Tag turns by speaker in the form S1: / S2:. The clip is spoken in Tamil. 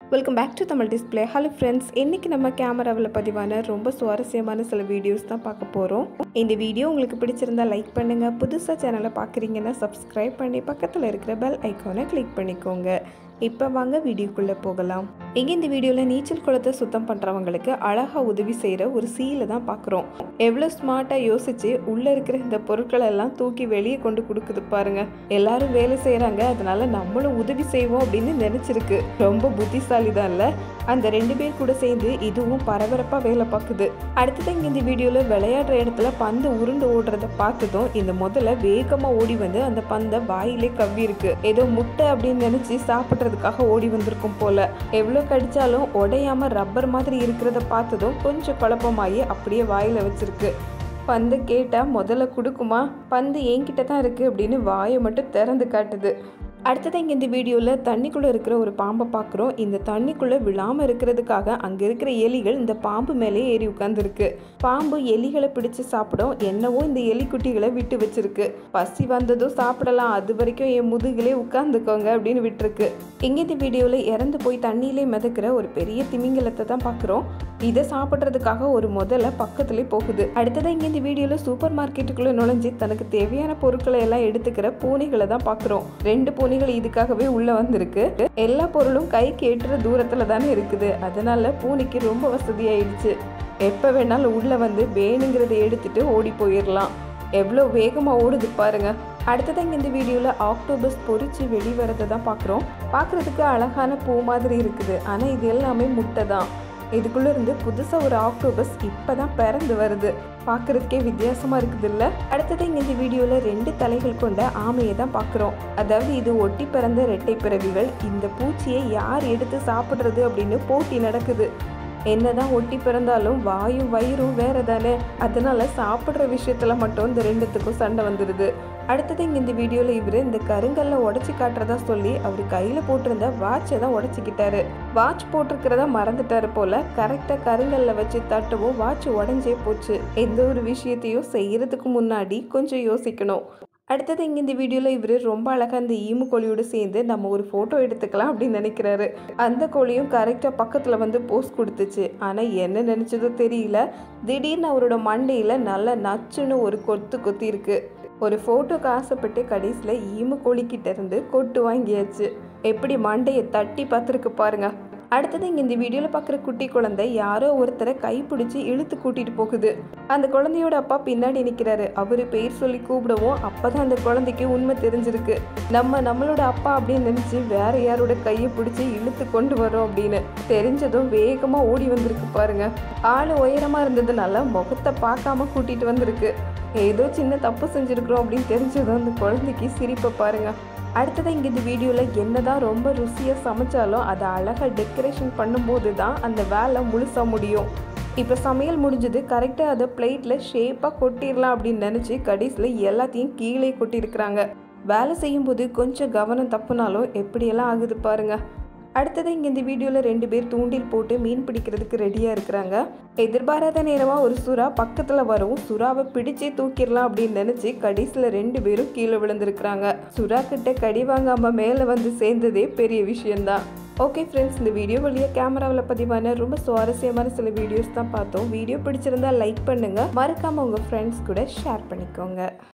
S1: welcome back to Tamil display hello friends இன்றைக்கி நம்ம கேமராவில் பதிவான ரொம்ப சுவாரஸ்யமான சில வீடியோஸ் தான் பார்க்க போகிறோம் இந்த வீடியோ உங்களுக்கு பிடிச்சிருந்தா லைக் பண்ணுங்கள் புதுசாக சேனலை பார்க்குறீங்கன்னா சப்ஸ்கிரைப் பண்ணி பக்கத்தில் இருக்கிற பெல் ஐக்கானை கிளிக் பண்ணிக்கோங்க இப்போ வாங்க வீடியோக்குள்ளே போகலாம் இங்கே இந்த வீடியோவில் நீச்சல் குளத்தை சுத்தம் பண்ணுறவங்களுக்கு அழகாக உதவி செய்கிற ஒரு சீலை தான் பார்க்குறோம் எவ்வளோ ஸ்மார்ட்டாக யோசித்து உள்ளே இருக்கிற இந்த பொருட்களை எல்லாம் தூக்கி வெளியே கொண்டு கொடுக்குது பாருங்க எல்லாரும் வேலை செய்கிறாங்க அதனால நம்மளும் உதவி செய்வோம் அப்படின்னு நினச்சிருக்கு ரொம்ப புத்திசாலி தான் இல்லை அந்த ரெண்டு பேர் கூட சேர்ந்து இதுவும் பரபரப்பாக வேலை பார்க்குது அடுத்தது இங்கே இந்த வீடியோவில் விளையாடுற இடத்துல பந்து உருண்டு ஓடுறத பார்த்ததும் இந்த முதல்ல வேகமாக ஓடி வந்து அந்த பந்தை வாயிலே கவ்வி இருக்கு ஏதோ முட்டை அப்படின்னு நினச்சி சாப்பிட்றதுக்காக ஓடி வந்திருக்கும் போல எவ்வளோ கடிச்சாலும் உடையாம ரப்பர் மாதிரி இருக்கிறத பார்த்ததும் கொஞ்சம் குழப்பமாயி அப்படியே வாயில வச்சிருக்கு பந்து கேட்டால் முதல்ல கொடுக்குமா பந்து என்கிட்ட தான் இருக்குது அப்படின்னு வாயை மட்டும் திறந்து காட்டுது அடுத்தது இங்கே இந்த வீடியோவில் தண்ணிக்குள்ளே இருக்கிற ஒரு பாம்பை பார்க்குறோம் இந்த தண்ணிக்குள்ளே விழாமல் இருக்கிறதுக்காக அங்கே இருக்கிற எலிகள் இந்த பாம்பு மேலே ஏறி உட்காந்துருக்கு பாம்பு எலிகளை பிடிச்சு சாப்பிடும் என்னவோ இந்த எலிக்குட்டிகளை விட்டு வச்சிருக்கு பசி வந்ததும் சாப்பிடலாம் அது வரைக்கும் என் முதுகிலே உட்காந்துக்கோங்க அப்படின்னு விட்டுருக்கு இங்கே இந்த வீடியோவில் இறந்து போய் தண்ணியிலே மிதக்கிற ஒரு பெரிய திமிங்கலத்தை தான் பார்க்குறோம் இதை சாப்பிட்றதுக்காக ஒரு முதல்ல பக்கத்துலேயே போகுது அடுத்தது இங்கே இந்த வீடியோவில் சூப்பர் மார்க்கெட்டுக்குள்ளே நுழைஞ்சு தனக்கு தேவையான பொருட்களை எல்லாம் எடுத்துக்கிற பூனைகளை தான் பார்க்குறோம் ரெண்டு பூனைகள் இதுக்காகவே உள்ளே வந்திருக்கு எல்லா பொருளும் கைக்கு எட்டுற தூரத்தில் தானே இருக்குது அதனால பூனைக்கு ரொம்ப வசதியாயிடுச்சு எப்போ வேணாலும் உள்ளே வந்து வேணுங்கிறத எடுத்துட்டு ஓடி போயிடலாம் எவ்வளோ வேகமாக ஓடுது பாருங்க அடுத்தது இங்கே இந்த வீடியோவில் ஆக்டோபஸ் பொறிச்சு வெளிவரதை தான் பார்க்குறோம் பார்க்குறதுக்கு அழகான பூ மாதிரி இருக்குது ஆனால் இது எல்லாமே முட்டை தான் இதுக்குள்ளே இருந்து புதுசாக ஒரு ஆக்டோபஸ் இப்போ தான் பிறந்து வருது பார்க்குறதுக்கே வித்தியாசமாக இருக்குது இல்லை அடுத்தது இங்கே இந்த வீடியோவில் ரெண்டு தலைகள் கொண்ட ஆமையை தான் பார்க்குறோம் அதாவது இது ஒட்டி பிறந்த ரெட்டை பிறவிகள் இந்த பூச்சியை யார் எடுத்து சாப்பிட்றது அப்படின்னு போட்டி நடக்குது என்னதான் ஒட்டி பிறந்தாலும் வாயும் வயிறும் வேற தானே அதனால சாப்பிட்ற விஷயத்துல மட்டும் இந்த ரெண்டுத்துக்கும் சண்டை வந்துடுது அடுத்தது இங்கே இந்த வீடியோவில் இவர் இந்த கருங்கல்ல உடச்சி காட்டுறதா சொல்லி அவர் கையில் போட்டிருந்த வாட்சை தான் உடச்சிக்கிட்டாரு வாட்ச் போட்டிருக்கிறதா மறந்துட்டாரு போல கரெக்டாக கருங்கல்ல வச்சு தட்டவும் வாட்ச் உடஞ்சே போச்சு எந்த ஒரு விஷயத்தையும் செய்யறதுக்கு முன்னாடி கொஞ்சம் யோசிக்கணும் அடுத்தது இங்கே இந்த வீடியோவில் இவர் ரொம்ப அழகாக இந்த ஈமு கோழியோடு சேர்ந்து நம்ம ஒரு ஃபோட்டோ எடுத்துக்கலாம் அப்படின்னு நினைக்கிறாரு அந்த கோழியும் கரெக்டாக பக்கத்தில் வந்து போஸ் கொடுத்துச்சு ஆனால் என்ன நினச்சதோ தெரியல திடீர்னு அவரோட மண்டையில் நல்ல நச்சுன்னு ஒரு கொத்து கொத்தி இருக்கு ஒரு ஃபோட்டோக்கு ஆசைப்பட்டு கடைசியில் ஈமு கோழிக்கிட்ட இருந்து கொட்டு வாங்கியாச்சு எப்படி மண்டையை தட்டி பார்த்துருக்கு பாருங்க அடுத்தது இங்கே இந்த வீடியோவில் பார்க்குற குட்டி குழந்தை யாரோ ஒருத்தரை கைப்பிடிச்சி இழுத்து கூட்டிகிட்டு போகுது அந்த குழந்தையோட அப்பா பின்னாடி நிற்கிறாரு அவர் பெயர் சொல்லி கூப்பிடவும் அப்போ தான் அந்த குழந்தைக்கு உண்மை தெரிஞ்சிருக்கு நம்ம நம்மளோட அப்பா அப்படின்னு நினச்சி வேற யாரோட கையை பிடிச்சி இழுத்து கொண்டு வரோம் அப்படின்னு தெரிஞ்சதும் வேகமாக ஓடி வந்திருக்கு பாருங்க ஆள் உயரமாக இருந்ததுனால முகத்தை பார்க்காம கூட்டிகிட்டு வந்திருக்கு ஏதோ சின்ன தப்பு செஞ்சுருக்குறோம் அப்படின்னு தெரிஞ்சதும் அந்த குழந்தைக்கு சிரிப்பை பாருங்க அடுத்தது இங்கே இந்த வீடியோவில் என்னதான் ரொம்ப ருசியாக சமைச்சாலும் அதை அழகாக டெக்கரேஷன் பண்ணும்போது தான் அந்த வேலை முழுசாக முடியும் இப்போ சமையல் முடிஞ்சது கரெக்டாக அதை பிளேட்டில் ஷேப்பாக கொட்டிடலாம் அப்படின்னு நினச்சி கடைசியில் எல்லாத்தையும் கீழே கொட்டியிருக்கிறாங்க வேலை செய்யும்போது கொஞ்சம் கவனம் தப்புனாலும் எப்படியெல்லாம் ஆகுது பாருங்கள் அடுத்தது இங்கே இந்த வீடியோவில் ரெண்டு பேர் தூண்டில் போட்டு மீன் பிடிக்கிறதுக்கு ரெடியாக இருக்கிறாங்க எதிர்பாராத நேரமாக ஒரு சுறா பக்கத்தில் வரவும் சுறாவை பிடிச்சே தூக்கிடலாம் அப்படின்னு நினச்சி கடைசியில் ரெண்டு பேரும் கீழே விழுந்திருக்கிறாங்க சுறா கிட்ட கடி வாங்காமல் மேலே வந்து சேர்ந்ததே பெரிய விஷயம்தான் ஓகே ஃப்ரெண்ட்ஸ் இந்த வீடியோ வழியாக கேமராவில் பதிவான ரொம்ப சுவாரஸ்யமான சில வீடியோஸ் தான் பார்த்தோம் வீடியோ பிடிச்சிருந்தா லைக் பண்ணுங்கள் மறக்காமல் உங்கள் ஃப்ரெண்ட்ஸ் கூட ஷேர் பண்ணிக்கோங்க